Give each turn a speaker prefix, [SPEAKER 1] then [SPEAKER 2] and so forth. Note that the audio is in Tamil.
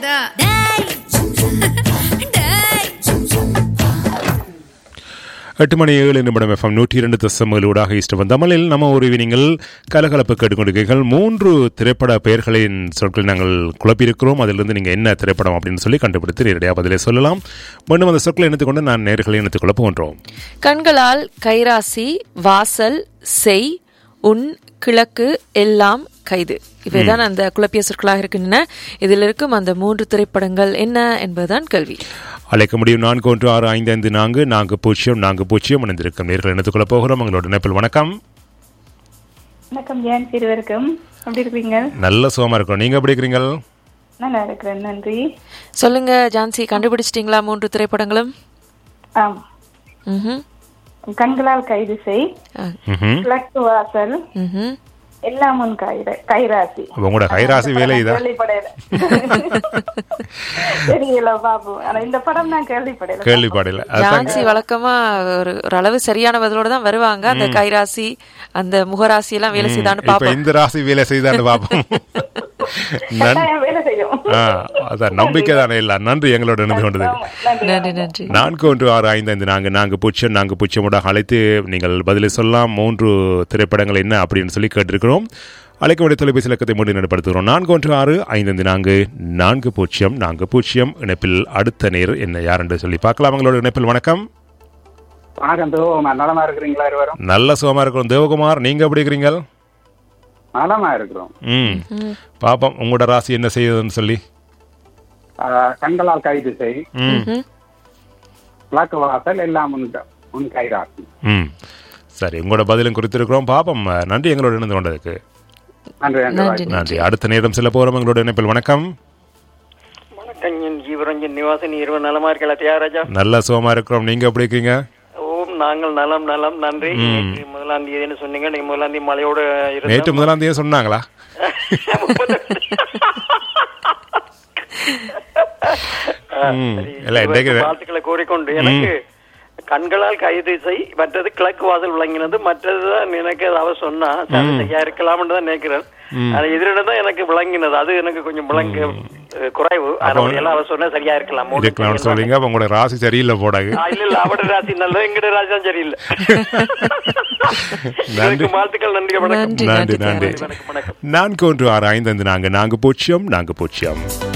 [SPEAKER 1] தெரியாதா டேய் டேய்
[SPEAKER 2] எட்டு மணி ஏழு நிமிடம் எஃப்எம் நூற்றி இரண்டு தசமகளூடாக இஷ்டம் தமிழில் நம்ம ஒரு நீங்கள் கலகலப்பு கேட்டுக்கொண்டிருக்கீர்கள் மூன்று திரைப்பட பெயர்களின் சொற்கள் நாங்கள் குழப்பியிருக்கிறோம் அதிலிருந்து நீங்கள் என்ன திரைப்படம் அப்படின்னு சொல்லி கண்டுபிடித்து நேரடியாக பதிலை சொல்லலாம் மீண்டும் அந்த சொற்களை இணைத்துக்கொண்டு நான் நேர்களை இணைத்துக்கொள்ள போன்றோம்
[SPEAKER 3] கண்களால் கைராசி வாசல் செய் உன் கிழக்கு எல்லாம் கைது இவைதான் அந்த குழப்பிய சொற்களாக இருக்கின்றன இதில் இருக்கும் அந்த மூன்று திரைப்படங்கள் என்ன என்பதுதான் கேள்வி
[SPEAKER 2] அழைக்க முடியும் நான்கு ஒன்று ஆறு ஐந்து ஐந்து நான்கு நான்கு பூஜ்ஜியம் நான்கு பூஜ்ஜியம் இணைந்திருக்கும் நேர்களை இணைத்துக்கொள்ள போகிறோம் உங்களோட இணைப்பில் வணக்கம்
[SPEAKER 4] வணக்கம் ஜெயன் இருவருக்கும் எப்படி இருக்கீங்க
[SPEAKER 2] நல்ல சுகமாக இருக்கிறோம் நீங்கள் எப்படி இருக்கிறீங்க
[SPEAKER 4] நல்லா இருக்கிறேன் நன்றி
[SPEAKER 3] சொல்லுங்க ஜான்சி கண்டுபிடிச்சிட்டீங்களா மூன்று திரைப்படங்களும்
[SPEAKER 4] ஆம்
[SPEAKER 3] ம்ஹும்.
[SPEAKER 4] கண்களால் கைது செய்
[SPEAKER 3] ஆ,
[SPEAKER 2] ம்ஹும்.
[SPEAKER 4] கிழக்கு வாசல்
[SPEAKER 3] ம்ஹும்.
[SPEAKER 4] எல்லாம் உன் கைர கைராசி
[SPEAKER 2] அப்ப உங்களோட கைராசி வேலை இதா
[SPEAKER 4] கேள்விப்படையில தெரியல பாபு ஆனா இந்த படம் நான் கேள்விப்படையில
[SPEAKER 2] கேள்விப்பாடில்ல அதுதான்
[SPEAKER 3] ஜான்சி வழக்கமா ஒரு ஒரு அளவு சரியான பதிலோட தான் வருவாங்க அந்த கைராசி அந்த முகராசி எல்லாம் வேலை செய்தான்னு
[SPEAKER 2] இப்ப
[SPEAKER 3] பாப்போம்
[SPEAKER 2] இந்த ராசி வேலை செய்தான்னு பார்ப்போம் நன்
[SPEAKER 4] கட்டாயம் வேலை செய்யும்
[SPEAKER 2] ஆ, அதான் நம்பிக்கை தானே இல்ல நன்றி எங்களோட இணைந்து கொண்டது
[SPEAKER 4] ஆமா, நன்றி
[SPEAKER 3] நன்றி நன்றி
[SPEAKER 2] நான்கு ஒன்று ஆறு ஐந்து ஐந்து நான்கு நான்கு பூஜ்ஜியம் நான்கு பூஜ்ஜியமோட அழைத்து நீங்கள் பதிலை சொல்லலாம் மூன்று திரைப்படங்கள் என்ன அப்படின்னு சொல்லி கேட்டிருக்கிறோம் அழைக்க வேண்டிய தொலைபேசி இலக்கத்தை மூடி நடைபடுத்துகிறோம் நான்கு ஒன்று ஆறு ஐந்து ஐந்து நான்கு நான்கு பூஜ்ஜியம் நான்கு பூஜ்ஜியம் இணைப்பில் அடுத்த நேர் என்ன யார் என்று சொல்லி பார்க்கலாம் உங்களோட இணைப்பில் வணக்கம்
[SPEAKER 5] வணக்கம் தேவகுமார் நலமா இருக்கிறீங்களா இருவரும்
[SPEAKER 2] நல்ல சுகமா இருக்கிறோம் தேவகுமார் நீங்க எப்படி இருக்கிறீங்க
[SPEAKER 5] நலமா இருக்கிறோம்
[SPEAKER 2] ம் பாப்போம் உங்களோட ராசி என்ன செய்யுதுன்னு சொல்லி
[SPEAKER 5] ஆஹ் கண்களால் கைது செய்
[SPEAKER 2] ம்
[SPEAKER 5] விளக்கு வாசல் எல்லாம் உன் க- உன் கைராசி
[SPEAKER 2] ம் சரி உங்களோட பதிலும் குறித்திருக்கிறோம் பாப்போம் நன்றி எங்களோட இணைந்து கொண்டதுக்கு
[SPEAKER 5] நன்றி நன்றி
[SPEAKER 3] நன்றி
[SPEAKER 2] நன்றி அடுத்த நேரம் செல்ல போறோம் எங்களோட இணைப்பில் வணக்கம்
[SPEAKER 6] வணக்கம் என் ஜீவரஞ்சன் நிவாசன் இருவர் நலமா இருக்கல தியாகராஜா
[SPEAKER 2] நல்ல சுகமா இருக்கிறோம் நீங்க எப்படி இருக்கீங்க
[SPEAKER 6] ஓம் நாங்கள் நலம் நலம் நன்றி நேற்று முதலாம் தேதினு சொன்னீங்க நீங்க முதலாம் தேதி மழையோட
[SPEAKER 2] நேற்று முதலாம் தேதி சொன்னாங்களா ம். இல்ல, இன்னைக்கு-
[SPEAKER 6] வாழ்த்துக்களை கூறிக்கொண்டு எனக்கு கண்களால் கைது செய் மற்றது கிழக்கு வாசல் விளங்கினது மற்றதுதான் எனக்கு அது அவ சொன்னா சரி, சரியா இருக்கலாம்னு தான் நினைக்கிறேன் ஆனா இதனிடம் தான் எனக்கு விளங்கினது அது எனக்கு கொஞ்சம் விளங்க அஹ், குறைவு ஆனா எல்லாம் அவ சொன்னா சரியா இருக்கலாம் மூணு
[SPEAKER 2] இருக்கலாம் சொல்றீங்க அப்ப உங்களோட ராசி சரியில்லை போடாது
[SPEAKER 6] ஆ, இல்ல இல்ல அவட ராசி நல்லது எங்கட ராசி தான் சரியில்லை
[SPEAKER 2] நன்றி
[SPEAKER 6] எனக்கு வாழ்த்துக்கள் நன்றி வணக்கம்
[SPEAKER 3] நன்றி
[SPEAKER 2] நன்றி
[SPEAKER 3] நன்றி
[SPEAKER 2] நன்றி
[SPEAKER 6] வணக்கம் வணக்கம்
[SPEAKER 2] நான்கு ஒன்று ஆறு ஐந்து ஐந்து நான்கு நான்கு பூஜ்ஜியம் நான்கு பூஜ்ஜியம்